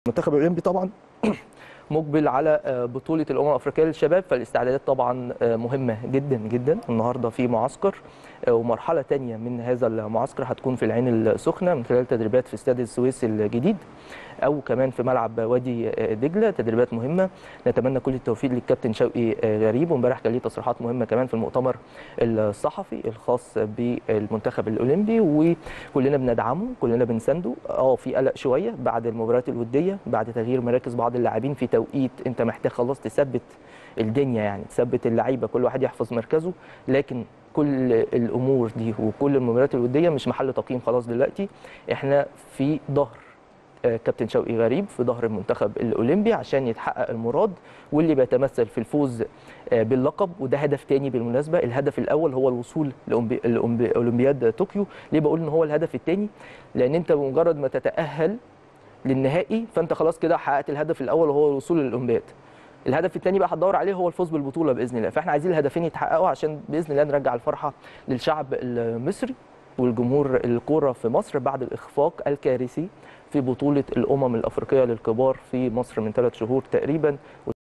المنتخب الاولمبي طبعا مقبل على بطوله الامم الافريقيه للشباب فالاستعدادات طبعا مهمه جدا جدا النهارده في معسكر ومرحله ثانيه من هذا المعسكر هتكون في العين السخنه من خلال تدريبات في استاد السويس الجديد او كمان في ملعب وادي دجله تدريبات مهمه نتمنى كل التوفيق للكابتن شوقي غريب وامبارح كان ليه تصريحات مهمه كمان في المؤتمر الصحفي الخاص بالمنتخب الاولمبي وكلنا بندعمه كلنا بنسنده اه في قلق شويه بعد المباريات الوديه بعد تغيير مراكز بعض اللاعبين في توقيت انت محتاج خلاص تثبت الدنيا يعني تثبت اللعيبه كل واحد يحفظ مركزه لكن كل الامور دي وكل المباريات الوديه مش محل تقييم خلاص دلوقتي احنا في ظهر كابتن شوقي غريب في ظهر المنتخب الاولمبي عشان يتحقق المراد واللي بيتمثل في الفوز باللقب وده هدف تاني بالمناسبه الهدف الاول هو الوصول لاولمبياد طوكيو ليه بقول ان هو الهدف الثاني لان انت بمجرد ما تتاهل للنهائي فانت خلاص كده حققت الهدف الاول وهو الوصول للاولمبياد الهدف الثاني بقى هتدور عليه هو الفوز بالبطوله باذن الله فاحنا عايزين الهدفين يتحققوا عشان باذن الله نرجع الفرحه للشعب المصري والجمهور الكوره في مصر بعد الاخفاق الكارثي في بطوله الامم الافريقيه للكبار في مصر من ثلاث شهور تقريبا